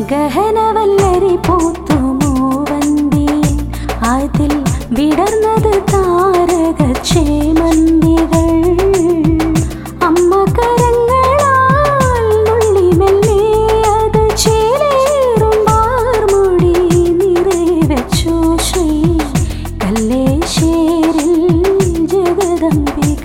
ഗഹനവല്ലരി പൂത്തുമോ വന്തിയിൽ അതിൽ വിടർന്നത് താരകക്ഷേമന്തികൾ അമ്മ കരങ്ങളാൽ നുള്ളി മെല്ലെ അത് ചേലേറും വാർമൊഴി നിറവേച്ചു ശ്രീ കല്ലേശ്ശേരിൽ ജഗദംബിക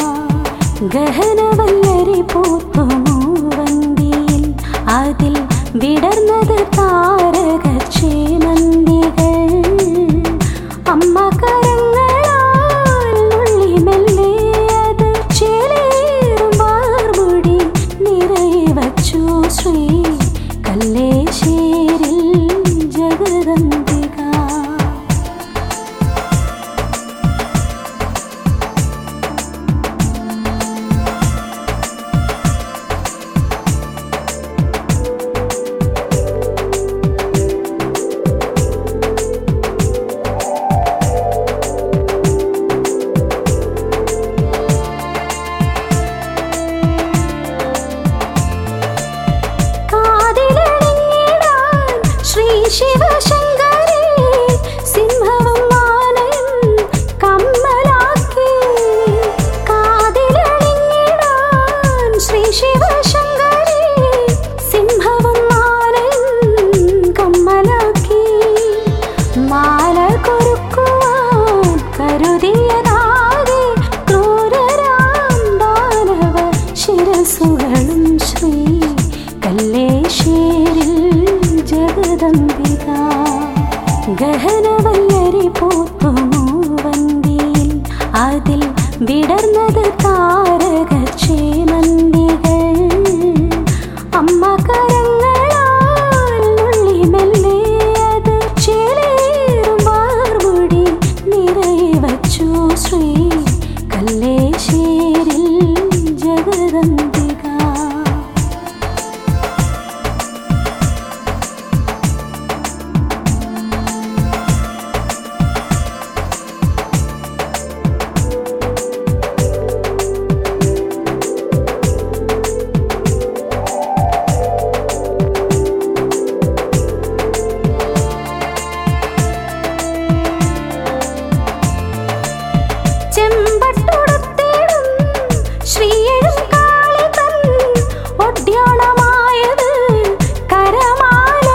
ഗഹനവല്ലരി പൂത്തുമോ വന്തിയിൽ അതിൽ വിടർന്നത് താരകക്ഷേമന്തികൾ അമ്മ കരങ്ങളാൽ നുള്ളി മെല്ലെ അത് ചേലേറും വാർമുടി നിറയവച്ചു ശ്രീ കല്ലേശ്ശേരിൽ ജഗദംബിക കാതിലണിഞ്ഞിടാൻ ശ്രീ ശിവശങ്കരി സിംഹവും മാനയും കമ്മലാക്കി കാതിലണിഞ്ഞിടാൻ ശ്രീ ശിവശങ്കരി സിംഹവും മാനയും കമ്മലാക്കി മാല കൊരുക്കുവാൻ കരുതിയതാകെ ക്രൂരരാം ദാനവ ശിരസുകളും ശ്രീ കല്ലേശ്ശേരിൽ ജഗദംബിക ഗഹനവല്ലരി പൂത്തുമോ വന്തിയിൽ അതിൽ വിടർന്നത് താരകക്ഷേമന്തികൾ അമ്മ കരങ്ങളാൽ നുള്ളി മെല്ലെ അത് ചേലേറും വാർമുടി നിറയവച്ചു ശ്രീ കല്ലേശ്ശേരിൽ ജഗദംബിക ചെമ്പട്ടുടുത്തിടും ശ്രീയഴും കാളിതൻ ഒഡ്യാണമായത് കരമാല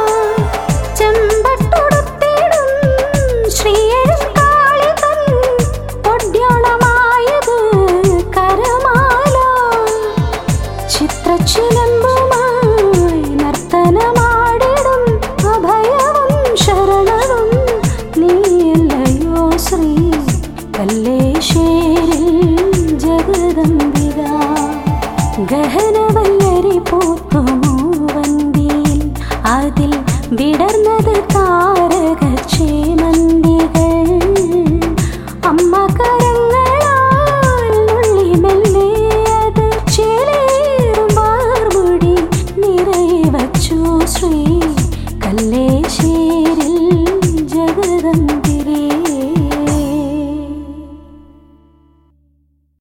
ചെമ്പട്ടുടുത്തിടും ശ്രീയഴും കാളിതൻ ഒഡ്യാണമായത് കരമാല ചിത്രച്ചിലമ്പുമായി നർത്തനമാടിടും അഭയവും ശരണവും നീയല്ലയോ ശ്രീ കല്ലേശ്ശേരിൽ ജഗദംബിക ഗഹ